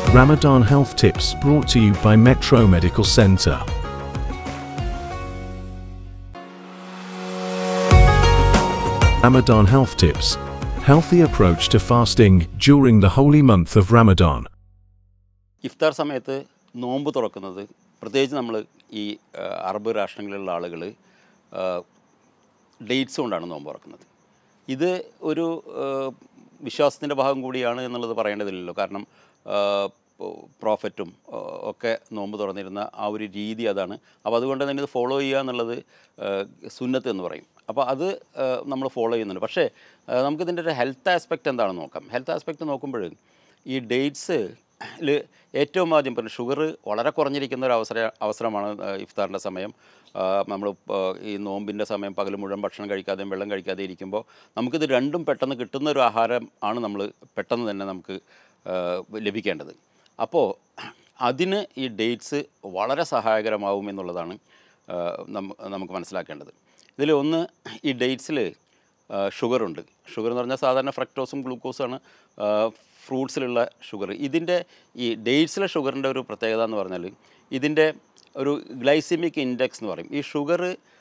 Ramadan Health Tips brought to you by Metro Medical Center. Ramadan Health Tips Healthy approach to fasting during the holy month of Ramadan. ഇഫ്താർ സമയത്ത് നോമ്പ് തുറക്കുന്നത് പ്രത്യേകിച്ച് നമ്മൾ ഈ ആ, Arab രാഷ്ട്രങ്ങളിലുള്ള ആളുകൾ ഡേറ്റ്സ് കൊണ്ടാണ് നോമ്പ് തുറക്കുന്നത് ഇത് ഒരു വിശ്വാസത്തിൻ്റെ ഭാഗം കൂടിയാണ് എന്നുള്ളത് പറയേണ്ടതില്ലല്ലോ കാരണം പ്രോഫറ്റും ഒക്കെ നോമ്പ് തുറന്നിരുന്ന ആ ഒരു രീതി അതാണ് അപ്പോൾ അതുകൊണ്ട് തന്നെ ഇത് ഫോളോ ചെയ്യുക എന്നുള്ളത് ആ, സുന്നത്ത് എന്ന് പറയും അപ്പോൾ അത് നമ്മൾ ഫോളോ ചെയ്യുന്നുണ്ട് പക്ഷേ ആ, നമുക്കിതിൻ്റെ ഒരു ഹെൽത്ത് ആസ്പെക്റ്റ് എന്താണെന്ന് നോക്കാം ഹെൽത്ത് ആസ്പെക്റ്റ് നോക്കുമ്പോൾ ഈ ഡേറ്റ്സ് ല് ഏറ്റവും ആദ്യം പറഞ്ഞു ഷുഗർ വളരെ കുറഞ്ഞിരിക്കുന്ന ഒരു അവസര അവസരമാണ് ആ, ഇഫ്താറിൻ്റെ സമയം നമ്മൾ ഈ നോമ്പിൻ്റെ സമയം പകൽ മുഴുവൻ ഭക്ഷണം കഴിക്കാതെയും വെള്ളം കഴിക്കാതെ ഇരിക്കുമ്പോൾ നമുക്കിത് രണ്ടും പെട്ടെന്ന് കിട്ടുന്ന ഒരു ആഹാരം ആണ് നമ്മൾ പെട്ടെന്ന് തന്നെ നമുക്ക് ആ, ലഭിക്കേണ്ടത് അപ്പോൾ അതിന് ഈ ഡേറ്റ്സ് വളരെ സഹായകരമാവും എന്നുള്ളതാണ് ആ, നമ്മ- നമുക്ക് മനസ്സിലാക്കേണ്ടത് ഇതിൽ ഒന്ന് ഈ ഡേറ്റ്സിൽ ഷുഗറുണ്ട് ഷുഗർ എന്ന് പറഞ്ഞാൽ സാധാരണ ഫ്രക്ടോസും ഗ്ലൂക്കോസുമാണ് ഫ്രൂട്ട്സിലുള്ള ഷുഗർ ഇതിൻ്റെ ഈ ഡേറ്റ്സിലെ ഷുഗറിൻ്റെ ഒരു പ്രത്യേകത എന്ന് പറഞ്ഞാൽ ഇതിൻ്റെ ഒരു ഗ്ലൈസിമിക് ഇൻഡെക്സ് എന്ന് പറയും ഈ ഷുഗർ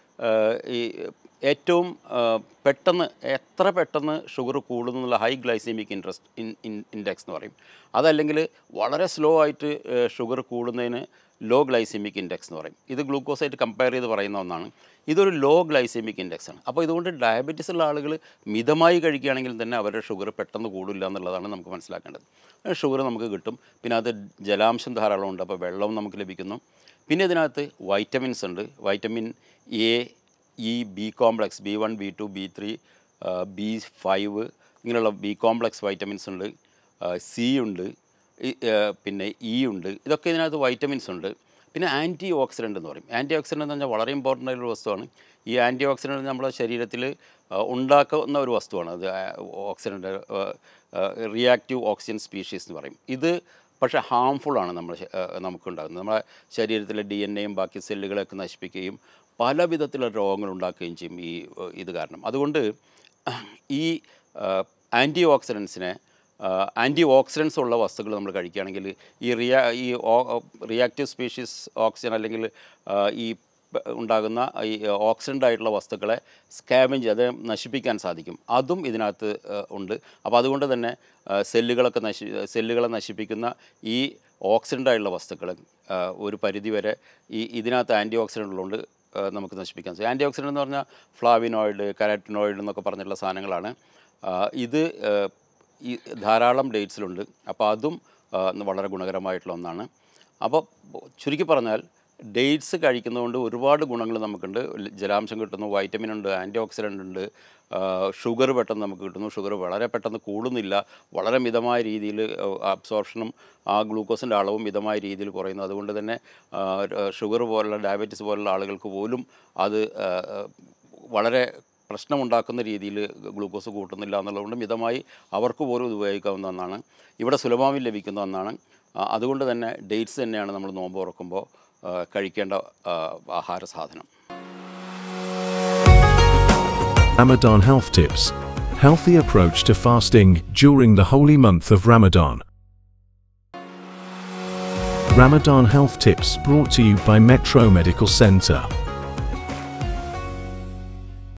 ഈ ഏറ്റവും ആ, പെട്ടെന്ന് എത്ര പെട്ടെന്ന് ഷുഗർ കൂടുന്നു എന്നുള്ള high glycemic interest in index എന്ന് പറയും അതല്ലെങ്കിൽ വളരെ സ്ലോ ആയിട്ട് ഷുഗർ കൂടുന്നതിന് ലോ ഗ്ലൈസിമിക് ഇൻഡെക്സ് എന്ന് പറയും ഇത് ഗ്ലൂക്കോസായിട്ട് കമ്പയർ ചെയ്ത് പറയുന്ന ഒന്നാണ് ഇതൊരു ലോ ഗ്ലൈസിമിക് ഇൻഡെക്സ് ആണ് അപ്പോൾ ഇതുകൊണ്ട് ഡയബറ്റീസ് ഉള്ള ആളുകൾ മിതമായി കഴിക്കുകയാണെങ്കിൽ തന്നെ അവരുടെ ഷുഗർ പെട്ടെന്ന് കൂടില്ല എന്നുള്ളതാണ് നമുക്ക് മനസ്സിലാക്കേണ്ടത് ഷുഗർ നമുക്ക് കിട്ടും പിന്നെ അത് ജലാംശം ധാരാളം ഉണ്ട് അപ്പോൾ വെള്ളവും നമുക്ക് ലഭിക്കുന്നു പിന്നെ ഇതിനകത്ത് വൈറ്റമിൻസ് ഉണ്ട് vitamin A E B complex B one B two B three B five ഇങ്ങനെയുള്ള ബി കോംപ്ലക്സ് വൈറ്റമിൻസ് ഉണ്ട് സി ഉണ്ട് ഈ, ആ, പിന്നെ ഇ ഉണ്ട് ഇതൊക്കെ ഇതിനകത്ത് വൈറ്റമിൻസ് ഉണ്ട് പിന്നെ ആൻറ്റി ഓക്സിഡൻ്റ് എന്ന് പറയും ആൻറ്റി ഓക്സിഡൻ്റ് എന്ന് പറഞ്ഞാൽ വളരെ ഇമ്പോർട്ടൻ്റ് ആയിട്ടുള്ള വസ്തുവാണ് ഈ ആൻറ്റി ഓക്സിഡൻ്റ് നമ്മുടെ ശരീരത്തിൽ ആ, ഉണ്ടാക്കുന്ന ഒരു വസ്തുവാണ് അത് ഓക്സിഡൻ്റ് റിയാക്റ്റീവ് ഓക്സിജൻ സ്പീഷീസ് എന്ന് പറയും ഇത് പക്ഷേ ഹാംഫുൾ ആണ് നമ്മൾ നമുക്കുണ്ടാകുന്നത് നമ്മുടെ ശരീരത്തിലെ ഡി എൻ എയും ബാക്കി സെല്ലുകളൊക്കെ നശിപ്പിക്കുകയും പല വിധത്തിലുള്ള രോഗങ്ങൾ ഉണ്ടാക്കുകയും ചെയ്യും ഈ ഏഹ്, ഇത് കാരണം അതുകൊണ്ട് ഈ ആൻറ്റി ഓക്സിഡൻസിനെ ആൻറ്റി ഓക്സിഡൻസ് ഉള്ള വസ്തുക്കൾ നമ്മൾ കഴിക്കുകയാണെങ്കിൽ ഈ റിയാ ഈ റിയാക്റ്റീവ് സ്പീഷീസ് ഓക്സിജൻ അല്ലെങ്കിൽ ആ, ഈ പ- ഉണ്ടാകുന്ന ഈ ഓക്സിഡൻ്റ് ആയിട്ടുള്ള വസ്തുക്കളെ സ്കാവഞ്ച് അത് നശിപ്പിക്കാൻ സാധിക്കും അതും ഇതിനകത്ത് ആ, ഉണ്ട് അപ്പോൾ അതുകൊണ്ട് തന്നെ ആ, സെല്ലുകളൊക്കെ നശി സെല്ലുകളെ നശിപ്പിക്കുന്ന ഈ ഓക്സിഡൻ്റ് ആയിട്ടുള്ള വസ്തുക്കൾ ആ, ഒരു പരിധിവരെ ഈ ഇതിനകത്ത് ആൻറ്റി ഓക്സിഡൻ്റ് ഉള്ളതുകൊണ്ട് ആ, നമുക്ക് നശിപ്പിക്കാൻ സാധിക്കും ആൻറ്റി ഓക്സിഡൻ്റ് എന്ന് പറഞ്ഞാൽ ഫ്ലാവിനോയിഡ് കരാറ്റിനോയിഡ് എന്നൊക്കെ പറഞ്ഞിട്ടുള്ള സാധനങ്ങളാണ് ആ, ഇത് ആ, ഈ ധാരാളം ഡേറ്റ്സിലുണ്ട് അപ്പോൾ അതും ആ, വളരെ ഗുണകരമായിട്ടുള്ള ഒന്നാണ് അപ്പോൾ ചുരുക്കി പറഞ്ഞാൽ ഡേറ്റ്സ് കഴിക്കുന്നതുകൊണ്ട് ഒരുപാട് ഗുണങ്ങൾ നമുക്കുണ്ട് ല- ജലാംശം കിട്ടുന്നു വൈറ്റമിൻ ഉണ്ട് ആൻറ്റി ഓക്സിഡൻ്റ് ഉണ്ട് ഷുഗർ പെട്ടെന്ന് നമുക്ക് കിട്ടുന്നു ഷുഗർ വളരെ പെട്ടെന്ന് കൂടുന്നില്ല വളരെ മിതമായ രീതിയിൽ അബ്സോർപ്ഷനും ആ ഗ്ലൂക്കോസിൻ്റെ അളവും മിതമായ രീതിയിൽ കുറയുന്നു അതുകൊണ്ട് തന്നെ ഷുഗർ പോലുള്ള ഡയബറ്റീസ് പോലുള്ള ആളുകൾക്ക് പോലും അത് ആ, ആ, വളരെ പ്രശ്നമുണ്ടാക്കുന്ന രീതിയിൽ ഗ്ലൂക്കോസ് കൂട്ടുന്നില്ല എന്നുള്ളതുകൊണ്ട് മിതമായി അവർക്ക് പോലും ഇത് ഉപയോഗിക്കാവുന്ന ഒന്നാണ് ഇവിടെ സുലഭമായി ലഭിക്കുന്ന ഒന്നാണ് ആ, അതുകൊണ്ട് തന്നെ ഡേറ്റ്സ് തന്നെയാണ് നമ്മൾ നോമ്പ് തുറക്കുമ്പോൾ ആ, കഴിക്കേണ്ട ആ, ആഹാര സാധനം Ramadan Health Tips Healthy approach to fasting during the holy month of Ramadan. Ramadan Health Tips brought to you by Metro Medical Center.